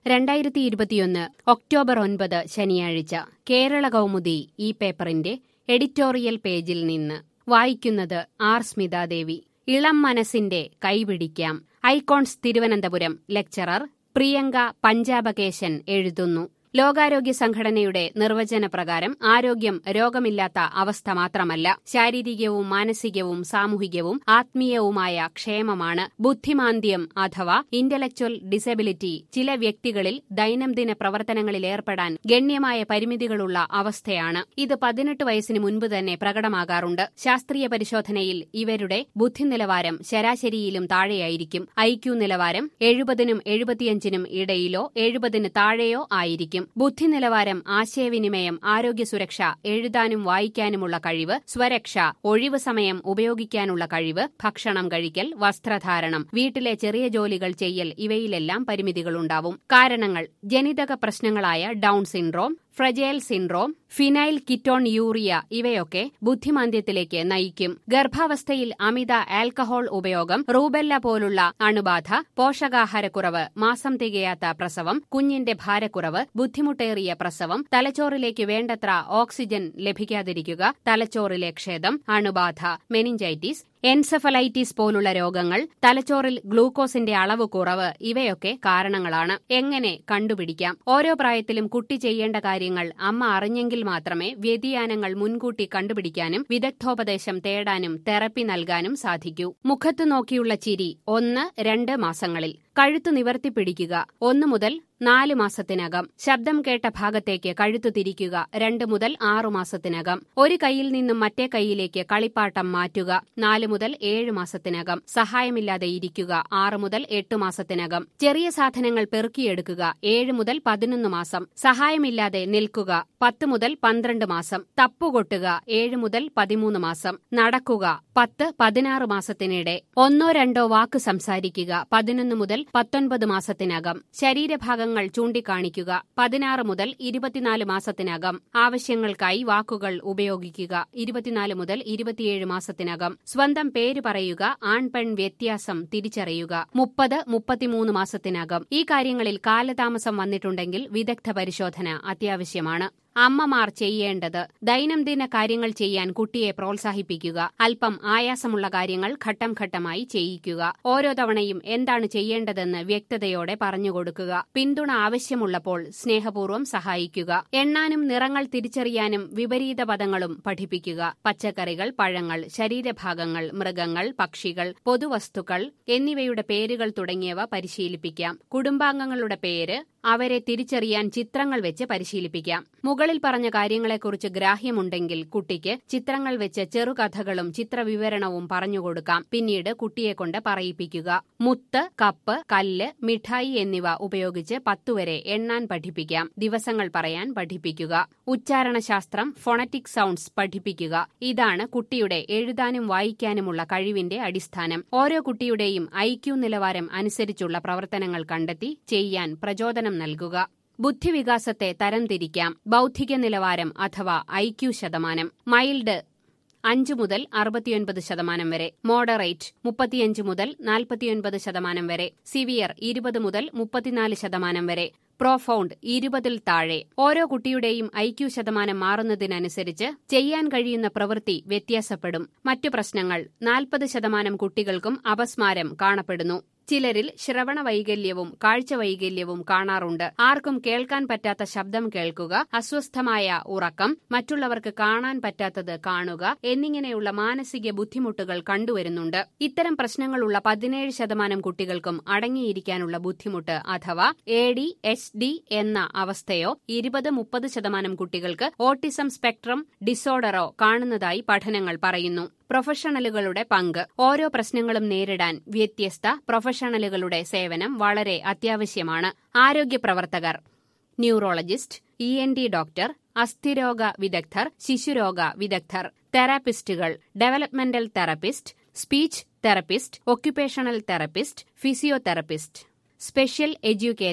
രണ്ടായിരത്തി ഇരുപത്തിയൊന്ന് ഒക്ടോബർ ഒൻപത് ശനിയാഴ്ച കേരള കൗമുദി ഈ പേപ്പറിന്റെ എഡിറ്റോറിയൽ പേജിൽ നിന്ന് വായിക്കുന്നത് ആർ സ്മിതാദേവി ഇളം മനസ്സിന്റെ കൈപിടിക്കാം ഐക്കോൺസ് തിരുവനന്തപുരം ലെക്ചറർ പ്രിയങ്ക പഞ്ചാബകേശൻ എഴുതുന്നു ലോകാരോഗ്യ സംഘടനയുടെ നിർവചന പ്രകാരം ആരോഗ്യം രോഗമില്ലാത്ത അവസ്ഥ മാത്രമല്ല ശാരീരികവും മാനസികവും സാമൂഹികവും ആത്മീയവുമായ ക്ഷേമമാണ് ബുദ്ധിമാന്ദ്യം അഥവാ ഇന്റലക്ച്വൽ ഡിസബിലിറ്റി ചില വ്യക്തികളിൽ ദൈനംദിന പ്രവർത്തനങ്ങളിൽ ഏർപ്പെടാൻ ഗണ്യമായ പരിമിതികളുള്ള അവസ്ഥയാണ് ഇത് പതിനെട്ട് വയസ്സിന് മുൻപ് തന്നെ പ്രകടമാകാറുണ്ട് ശാസ്ത്രീയ പരിശോധനയിൽ ഇവരുടെ ബുദ്ധി നിലവാരം ശരാശരിയിലും താഴെയായിരിക്കും ഐക്യു നിലവാരം എഴുപതിനും എഴുപത്തിയഞ്ചിനും ഇടയിലോ എഴുപതിന് താഴെയോ ആയിരിക്കും ബുദ്ധി നിലവാരം ആശയവിനിമയം ആരോഗ്യ സുരക്ഷ എഴുതാനും വായിക്കാനുമുള്ള കഴിവ് സ്വരക്ഷ ഒഴിവ് സമയം ഉപയോഗിക്കാനുള്ള കഴിവ് ഭക്ഷണം കഴിക്കൽ വസ്ത്രധാരണം വീട്ടിലെ ചെറിയ ജോലികൾ ചെയ്യൽ ഇവയിലെല്ലാം പരിമിതികളുണ്ടാവും കാരണങ്ങൾ ജനിതക പ്രശ്നങ്ങളായ Down syndrome fragile syndrome phenylketonuria ഇവയൊക്കെ ബുദ്ധിമാന്ദ്യത്തിലേക്ക് നയിക്കും ഗർഭാവസ്ഥയിൽ അമിത ആൽക്കഹോൾ ഉപയോഗം റൂബെല്ല പോലുള്ള അണുബാധ പോഷകാഹാരക്കുറവ് മാസം തികയാത്ത പ്രസവം കുഞ്ഞിന്റെ ഭാരക്കുറവ് ബുദ്ധിമുട്ടേറിയ പ്രസവം തലച്ചോറിലേക്ക് വേണ്ടത്ര ഓക്സിജൻ ലഭിക്കാതിരിക്കുക തലച്ചോറിലെ ക്ഷേതം അണുബാധ മെനിഞ്ചൈറ്റിസ് എൻസെഫലൈറ്റിസ് പോലുള്ള രോഗങ്ങൾ തലച്ചോറിൽ ഗ്ലൂക്കോസിന്റെ അളവ് കുറവ് ഇവയൊക്കെ കാരണങ്ങളാണ് എങ്ങനെ കണ്ടുപിടിക്കാം ഓരോ പ്രായത്തിലും കുട്ടി ചെയ്യേണ്ട കാര്യങ്ങൾ അമ്മ അറിഞ്ഞെങ്കിൽ മാത്രമേ വ്യതിയാനങ്ങൾ മുൻകൂട്ടി കണ്ടുപിടിക്കാനും വിദഗ്ധോപദേശം തേടാനും തെറപ്പി നൽകാനും സാധിക്കൂ മുഖത്തു നോക്കിയുള്ള ചിരി ഒന്ന് രണ്ട് മാസങ്ങളിൽ കഴുത്തു നിവർത്തി പിടിക്കുക ഒന്നു മുതൽ നാല് മാസത്തിനകം ശബ്ദം കേട്ട ഭാഗത്തേക്ക് കഴുത്തു തിരിക്കുക രണ്ട് മുതൽ ആറു മാസത്തിനകം ഒരു കൈയിൽ നിന്നും മറ്റേ കൈയിലേക്ക് കളിപ്പാട്ടം മാറ്റുക നാല് മുതൽ ഏഴ് മാസത്തിനകം സഹായമില്ലാതെ ഇരിക്കുക ആറ് മുതൽ എട്ട് മാസത്തിനകം ചെറിയ സാധനങ്ങൾ പെറുക്കിയെടുക്കുക ഏഴ് മുതൽ പതിനൊന്ന് മാസം സഹായമില്ലാതെ നിൽക്കുക പത്ത് മുതൽ പന്ത്രണ്ട് മാസം തപ്പുകൊട്ടുക ഏഴ് മുതൽ പതിമൂന്ന് മാസം നടക്കുക പത്ത് പതിനാറ് മാസത്തിനിടെ ഒന്നോ രണ്ടോ വാക്ക് സംസാരിക്കുക പതിനൊന്ന് മുതൽ പത്തൊൻപത് മാസത്തിനകം ശരീരഭാഗങ്ങൾ ചൂണ്ടിക്കാണിക്കുക പതിനാറ് മുതൽ ഇരുപത്തിനാല് മാസത്തിനകം ആവശ്യങ്ങൾക്കായി വാക്കുകൾ ഉപയോഗിക്കുക ഇരുപത്തിനാല് മുതൽ ഇരുപത്തിയേഴ് മാസത്തിനകം സ്വന്തം പേര് പറയുക ആൺ പെൺ വ്യത്യാസം തിരിച്ചറിയുക മുപ്പത് മുപ്പത്തിമൂന്ന് മാസത്തിനകം ഈ കാര്യങ്ങളിൽ കാലതാമസം വന്നിട്ടുണ്ടെങ്കിൽ വിദഗ്ധ പരിശോധന അത്യാവശ്യമാണ് അമ്മമാർ ചെയ്യേണ്ടത് ദൈനംദിന കാര്യങ്ങൾ ചെയ്യാൻ കുട്ടിയെ പ്രോത്സാഹിപ്പിക്കുക അല്പം ആയാസമുള്ള കാര്യങ്ങൾ ഘട്ടം ഘട്ടമായി ചെയ്യിക്കുക ഓരോ തവണയും എന്താണ് ചെയ്യേണ്ടതെന്ന് വ്യക്തതയോടെ പറഞ്ഞുകൊടുക്കുക പിന്തുണ ആവശ്യമുള്ളപ്പോൾ സ്നേഹപൂർവ്വം സഹായിക്കുക എണ്ണാനും നിറങ്ങൾ തിരിച്ചറിയാനും വിപരീത പദങ്ങളും പഠിപ്പിക്കുക പച്ചക്കറികൾ പഴങ്ങൾ ശരീരഭാഗങ്ങൾ മൃഗങ്ങൾ പക്ഷികൾ പൊതുവസ്തുക്കൾ എന്നിവയുടെ പേരുകൾ തുടങ്ങിയവ പരിശീലിപ്പിക്കാം കുടുംബാംഗങ്ങളുടെ പേര് അവരെ തിരിച്ചറിയാൻ ചിത്രങ്ങൾ വെച്ച് പരിശീലിപ്പിക്കാം മുകളിൽ പറഞ്ഞ കാര്യങ്ങളെക്കുറിച്ച് ഗ്രാഹ്യമുണ്ടെങ്കിൽ കുട്ടിക്ക് ചിത്രങ്ങൾ വെച്ച് ചെറുകഥകളും ചിത്രവിവരണവും പറഞ്ഞുകൊടുക്കാം പിന്നീട് കുട്ടിയെ കൊണ്ട് പറയിപ്പിക്കുക മുത്ത് കപ്പ് കല്ല് മിഠായി എന്നിവ ഉപയോഗിച്ച് പത്തുവരെ എണ്ണാൻ പഠിപ്പിക്കാം ദിവസങ്ങൾ പറയാൻ പഠിപ്പിക്കുക ഉച്ചാരണശാസ്ത്രം ഫോണറ്റിക് സൗണ്ട്സ് പഠിപ്പിക്കുക ഇതാണ് കുട്ടിയുടെ എഴുതാനും വായിക്കാനുമുള്ള കഴിവിന്റെ അടിസ്ഥാനം ഓരോ കുട്ടിയുടെയും ഐക്യു നിലവാരം അനുസരിച്ചുള്ള പ്രവർത്തനങ്ങൾ കണ്ടെത്തി ചെയ്യാൻ പ്രചോദനം നൽകുക ബുദ്ധിവികാസത്തെ തരംതിരിക്കാം ബൗദ്ധിക നിലവാരം അഥവാ ഐക്യു ശതമാനം മൈൽഡ് അഞ്ച് മുതൽ അറുപത്തിയൊൻപത് ശതമാനം വരെ മോഡറേറ്റ് മുപ്പത്തിയഞ്ച് മുതൽ നാൽപ്പത്തിയൊൻപത് ശതമാനം വരെ സിവിയർ ഇരുപത് മുതൽ മുപ്പത്തിനാല് ശതമാനം വരെ പ്രോഫൗണ്ട് ഇരുപതിൽ താഴെ ഓരോ കുട്ടിയുടെയും ഐക്യു ശതമാനം മാറുന്നതിനനുസരിച്ച് ചെയ്യാൻ കഴിയുന്ന പ്രവൃത്തി വ്യത്യാസപ്പെടും മറ്റു പ്രശ്നങ്ങൾ നാൽപ്പത് ശതമാനം കുട്ടികൾക്കും അപസ്മാരം കാണപ്പെടുന്നു ചിലരിൽ ശ്രവണ വൈകല്യവും കാഴ്ച വൈകല്യവും കാണാറുണ്ട് ആർക്കും കേൾക്കാൻ പറ്റാത്ത ശബ്ദം കേൾക്കുക അസ്വസ്ഥമായ ഉറക്കം മറ്റുള്ളവർക്ക് കാണാൻ പറ്റാത്തത് കാണുക എന്നിങ്ങനെയുള്ള മാനസിക ബുദ്ധിമുട്ടുകൾ കണ്ടുവരുന്നുണ്ട് ഇത്തരം പ്രശ്നങ്ങളുള്ള പതിനേഴ് ശതമാനം കുട്ടികൾക്കും അടങ്ങിയിരിക്കാനുള്ള ബുദ്ധിമുട്ട് അഥവാ എ ഡി എച്ച് ഡി എന്ന അവസ്ഥയോ ഇരുപത് മുപ്പത് ശതമാനം കുട്ടികൾക്ക് ഓട്ടിസം സ്പെക്ട്രം ഡിസോർഡറോ കാണുന്നതായി പഠനങ്ങൾ പറയുന്നു പ്രൊഫഷണലുകളുടെ പങ്ക് ഓരോ പ്രശ്നങ്ങളും നേരിടാൻ വ്യത്യസ്ത പ്രൊഫഷണലുകളുടെ സേവനം വളരെ അത്യാവശ്യമാണ് ആരോഗ്യ പ്രവർത്തകർ neurologist E N T doctor അസ്ഥിരോഗ വിദഗ്ധർ ശിശുരോഗ വിദഗ്ധർ തെറാപ്പിസ്റ്റുകൾ developmental therapist speech therapist occupational therapist physiotherapist special educator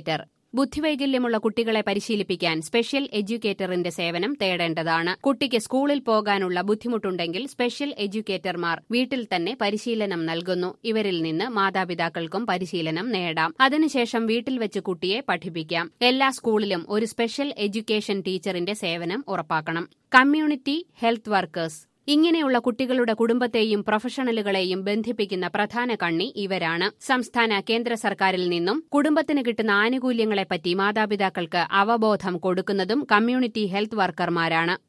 ബുദ്ധിവൈകല്യമുള്ള കുട്ടികളെ പരിശീലിപ്പിക്കാൻ സ്പെഷ്യൽ എഡ്യൂക്കേറ്ററിന്റെ സേവനം തേടേണ്ടതാണ് കുട്ടിക്ക് സ്കൂളിൽ പോകാനുള്ള ബുദ്ധിമുട്ടുണ്ടെങ്കിൽ സ്പെഷ്യൽ എഡ്യൂക്കേറ്റർമാർ വീട്ടിൽ തന്നെ പരിശീലനം നൽകുന്നു ഇവരിൽ നിന്ന് മാതാപിതാക്കൾക്കും പരിശീലനം നേടാം അതിനുശേഷം വീട്ടിൽ വെച്ച് കുട്ടിയെ പഠിപ്പിക്കാം എല്ലാ സ്കൂളിലും ഒരു സ്പെഷ്യൽ എഡ്യൂക്കേഷൻ ടീച്ചറിന്റെ സേവനം ഉറപ്പാക്കണം കമ്മ്യൂണിറ്റി ഹെൽത്ത് വർക്കേഴ്സ് ഇങ്ങനെയുള്ള കുട്ടികളുടെ കുടുംബത്തെയും പ്രൊഫഷണലുകളെയും ബന്ധിപ്പിക്കുന്ന പ്രധാന കണ്ണി ഇവരാണ് സംസ്ഥാന കേന്ദ്ര സർക്കാരിൽ നിന്നും കുടുംബത്തിന് കിട്ടുന്ന ആനുകൂല്യങ്ങളെപ്പറ്റി മാതാപിതാക്കൾക്ക് അവബോധം കൊടുക്കുന്നതും കമ്മ്യൂണിറ്റി ഹെൽത്ത് വർക്കർമാരാണ്